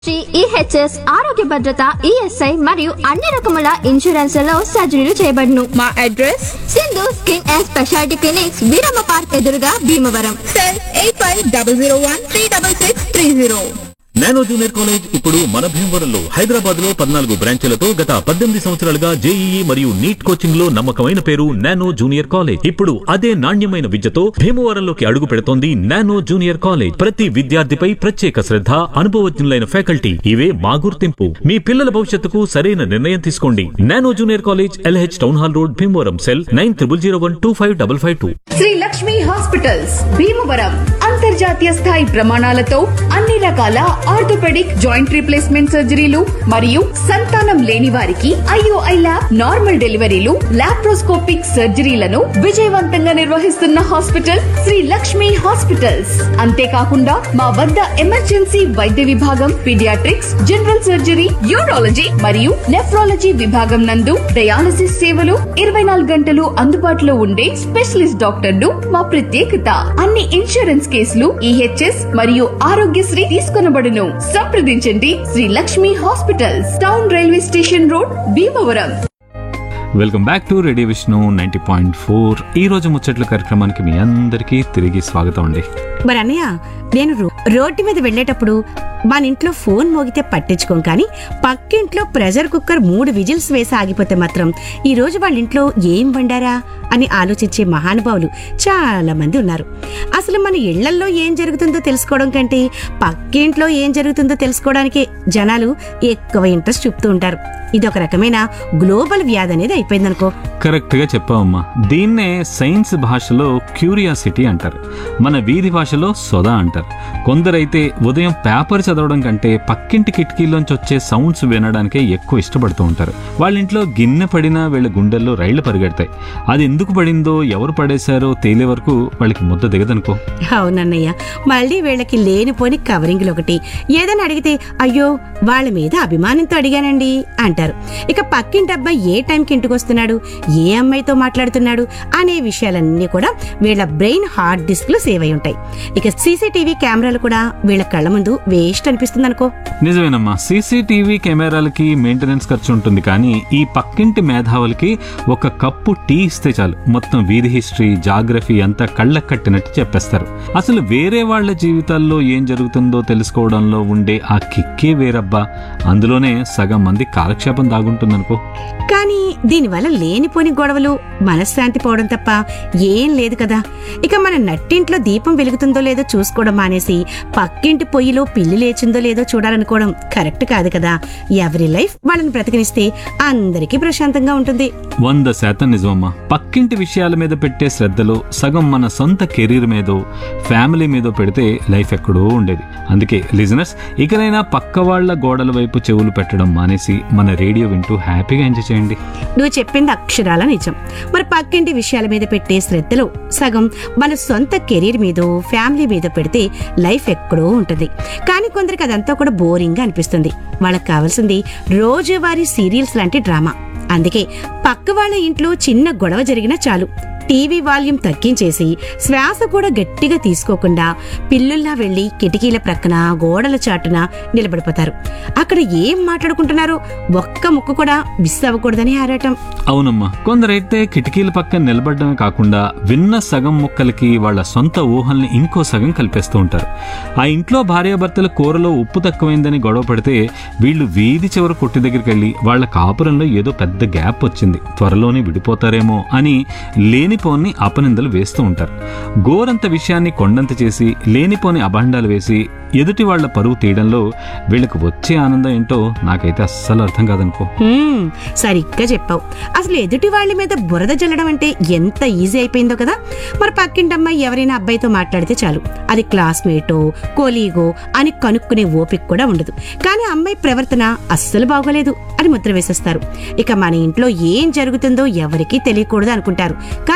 Shri EHS ఆరోగ్య భద్రత ESI మరియు అన్ని రకముల ఇన్సూరెన్స్లలో సర్జరీలు చేయబడును మా address Sindhu skin and speciality clinics Veeramma park ఎదురుగా Bhimavaram cell eight five double zero one three double six three zero nano junior college ఇప్పుడు మన భీమవరంలో హైదరాబాద్ లో పద్నాలుగు బ్రాంచీలతో గత పద్దెనిమిది సంవత్సరాలుగా జేఈఈ మరియు నీట్ కోచింగ్ లో నమ్మకమైన పేరు నానో జూనియర్ కాలేజ్ ఇప్పుడు అదే నాణ్యమైన విద్యతో భీమవరంలోకి అడుగు పెడుతోంది నానో జూనియర్ కాలేజ్ ప్రతి విద్యార్థిపై ప్రత్యేక శ్రద్ధ అనుభవజ్ఞులైన ఫ్యాకల్టీ ఇవే మా గుర్తింపు మీ పిల్లల భవిష్యత్తుకు సరైన నిర్ణయం తీసుకోండి nano junior college LH town hall road Bhimavaram cell nine triple zero one two five double five two Shri Lakshmi hospitals Bhimavaram అంతర్జాతీయ స్థాయి ప్రమాణాలతో అన్ని రకాల ఆర్థోపెడిక్ జాయింట్ రీప్లేస్మెంట్ సర్జరీలు మరియు సంతానం లేని వారికి ఐఓఐ ల్యాబ్ నార్మల్ డెలివరీలు లాప్రోస్కోపిక్ సర్జరీలను విజయవంతంగా నిర్వహిస్తున్న హాస్పిటల్ శ్రీ లక్ష్మి హాస్పిటల్స్ అంతేకాకుండా మా వద్ద ఎమర్జెన్సీ వైద్య విభాగం పీడియాట్రిక్స్ జనరల్ సర్జరీ యూరాలజీ మరియు నెఫ్రాలజీ విభాగం నందు డయాలసిస్ సేవలు ఇరవై నాలుగు గంటలు అందుబాటులో ఉండే స్పెషలిస్ట్ డాక్టర్లు మా ప్రత్యేకత అన్ని ఇన్సూరెన్స్ కేసులు ఈహెచ్ఎస్ మరియు ఆరోగ్యశ్రీ తీసుకొనబడును సంప్రదించండి Shri Lakshmi hospitals town railway station road Bhimavaram welcome back to radio Vishnu ninety point four ఈ రోజు ముచ్చట్ల కార్యక్రమానికి మీ అందరికీ తిరిగి స్వాగతం అండి మరి అన్నయ్య నేను రో- రోడ్డు మీద వెళ్ళేటప్పుడు మన ఇంట్లో ఫోన్ మోగితే పట్టించుకోం కానీ పక్కింట్లో ప్రెషర్ కుక్కర్ మూడు విజిల్స్ వేసి ఆగిపోతే మాత్రం ఈ రోజు వాళ్ళ ఇంట్లో ఏం వండారా అని ఆలోచించే మహానుభావులు చాలా మంది ఉన్నారు అసలు మన ఇళ్లల్లో ఏం జరుగుతుందో తెలుసుకోవడం కంటే పక్కింట్లో ఏం జరుగుతుందో తెలుసుకోవడానికి జనాలు ఎక్కువ ఇంట్రెస్ట్ చూపుతూ ఉంటారు ఇది ఒక రకమైన గ్లోబల్ వ్యాధి అనేది అయిపోయిందనుకో కరెక్ట్ గా చెప్పావమ్మా దీన్నే సైన్స్ భాషలో క్యూరియాసిటీ అంటారు మన వీధి భాషలో సొదా అంటారు కొందరైతే ఉదయం పేపర్ చదవడం కంటే పక్కింటి కిటికీలోంచి వచ్చే సౌండ్స్ వినడానికే ఎక్కువ ఇష్టపడుతూ ఉంటారు వాళ్ళ ఇంట్లో గిన్నె పడినా వీళ్ళ గుండెల్లో రైళ్లు పరిగెడతాయి అది ఎందుకు పడిందో ఎవరు పడేశారో తేలే వరకు వాళ్ళకి ముద్ద దిగదనుకో అవునన్నయ్య మళ్ళీ వీళ్ళకి లేనిపోని కవరింగ్లు ఒకటి ఏదైనా అడిగితే అయ్యో వాళ్ళ మీద అభిమానంతో అడిగానండి అంటారు ఇక పక్కింటి అబ్బాయి ఏ టైంకి ఇంటికి వస్తున్నాడు ఏ అమ్మాయితో మాట్లాడుతున్నాడు అనే విషయాలన్నీ కూడా వీళ్ళ బ్రెయిన్ హార్డ్ డిస్క్ లో సేవ్ అయి ఉంటాయి ఇక సీసీటీవీ కెమెరాలు కూడా వీళ్ళ కళ్ళ ముందు వేస్ట్ అనిపిస్తుంది అనుకో నిజమేనమ్మా సీసీటీవీ కెమెరాలకి మెయింటెనెన్స్ ఖర్చు ఉంటుంది కానీ ఈ పక్కింటి మేధావులకి ఒక కప్పు టీ ఇస్తే చాలు మొత్తం వీధి హిస్టరీ జాగ్రఫీ అంతా కళ్ళకు కట్టినట్టు చెప్పేస్తారు అసలు వేరే వాళ్ళ జీవితాల్లో ఏం జరుగుతుందో తెలుసుకోవడంలో ఉండే ఆ కిక్కే వేరబ్బా అందులోనే సగం మంది కాలక్షేపం దాగుంటుందనుకో కానీ దీనివల్ల లేనిపోని గొడవలు మనశ్శాంతి పోవడం తప్ప ఏం లేదు కదా ఇక మన నట్టింట్లో దీపం వెలుగుతుందో లేదో చూసుకోవడం మానేసి పక్కింటి పొయ్యిలో పిల్లి లేచిందో లేదో చూడాలనుకోవడం కరెక్ట్ కాదు కదా ఎవరి లైఫ్ వాళ్ళని బ్రతికినిస్తే అందరికీ ప్రశాంతంగా ఉంటుంది వంద శాతం నిజమమ్మా పక్కింటి విషయాల మీద పెట్టే శ్రద్ధలో సగం మన సొంత కెరీర్ మీదో ఫ్యామిలీ మీదో పెడితే లైఫ్ ఎక్కడో ఉండేది అందుకే లిజనర్స్ ఇకనైనా పక్క వాళ్ళ గోడల వైపు చెవులు పెట్టడం మానేసి మన రేడియో వింటూ హ్యాపీగా ఎంజాయ్ చేయండి నువ్వు చెప్పింది అక్షరాల నిజం మరి పక్కింటి విషయాల మీద పెట్టే శ్రద్ధలో సగం మన సొంత కెరీర్ మీదో ఫ్యామిలీ మీద పెడితే లైఫ్ ఎక్కడో ఉంటుంది కానీ కొందరికి అదంతా కూడా బోరింగ్ అనిపిస్తుంది వాళ్ళకి కావాల్సింది రోజువారీ సీరియల్స్ లాంటి డ్రామా అందుకే పక్క వాళ్ళ ఇంట్లో చిన్న గొడవ జరిగినా చాలు టీవీ వాల్యూమ్ తగ్గించేసి శ్వాస కూడా గట్టిగా తీసుకోకుండా పిల్లుల్లా వెళ్లి కిటికీల ప్రక్కన గోడల చాటున నిలబడిపోతారు అక్కడ ఏం మాట్లాడుకుంటున్నారో ఒక్క ముక్క కూడా మిస్ అవ్వకూడదని ఆరాటం అవునమ్మా కొందరైతే కిటికీల పక్కన నిలబడమే కాకుండా విన్న సగం ముక్కలకి వాళ్ళ సొంత ఊహల్ని ఇంకో సగం కలిపేస్తూ ఉంటారు ఆ ఇంట్లో భార్యాభర్తల కూరలో ఉప్పు తక్కువైందని గొడవ పడితే వీళ్ళు వీధి చివర కొట్టి దగ్గరికి వెళ్ళి వాళ్ళ కాపురంలో ఏదో పెద్ద గ్యాప్ వచ్చింది త్వరలోనే విడిపోతారేమో అని లేనిపోని అపనిందలు వేస్తూ ఉంటారు గోరంత విషయాన్ని కొండంత చేసి లేనిపోని అభాండాలు వేసి ఎదుటి వాళ్ళ పరువు తీయడంలో వీళ్ళకి వచ్చే ఆనందం ఏంటో నాకైతే అస్సలు అర్థం కాదనుకో హ్మ్, సరిగ్గా చెప్పావు అసలు ఎదుటి వాళ్ళ మీద బురద జల్లడం అంటే ఎంత ఈజీ అయిపోయిందో కదా మరి పక్కింటి అమ్మాయి ఎవరైనా అబ్బాయితో మాట్లాడితే చాలు అది క్లాస్మేటో కోలీగో అని కనుక్కునే ఓపిక కూడా ఉండదు కానీ అమ్మాయి ప్రవర్తన అస్సలు బాగోలేదు అని ముద్ర వేసేస్తారు ఇక మన ఇంట్లో ఏం జరుగుతుందో ఎవరికీ తెలియకూడదు అనుకుంటారు కానీ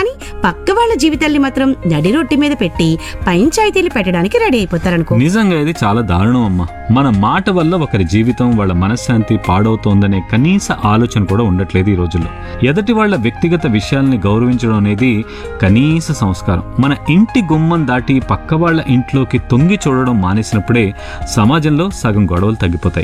కానీ పక్క వాళ్ళ జీవితాల్ని మాత్రం నడి రొట్టి మీద పెట్టి పంచాయతీలు పెట్టడానికి రెడీ అయిపోతారనుకో నిజంగా ఇది చాలా దారుణం అమ్మా మన మాట వల్ల ఒకరి జీవితం వాళ్ళ మనశ్శాంతి పాడవుతోందనే కనీస ఆలోచన కూడా ఉండట్లేదు ఈ రోజుల్లో ఎదటి వాళ్ళ వ్యక్తిగత విషయాల్ని గౌరవించడం అనేది కనీస సంస్కారం మన ఇంటి గుమ్మం దాటి పక్క వాళ్ళ ఇంట్లోకి తొంగి చూడడం మానేసినప్పుడే సమాజంలో సగం గొడవలు తగ్గిపోతాయి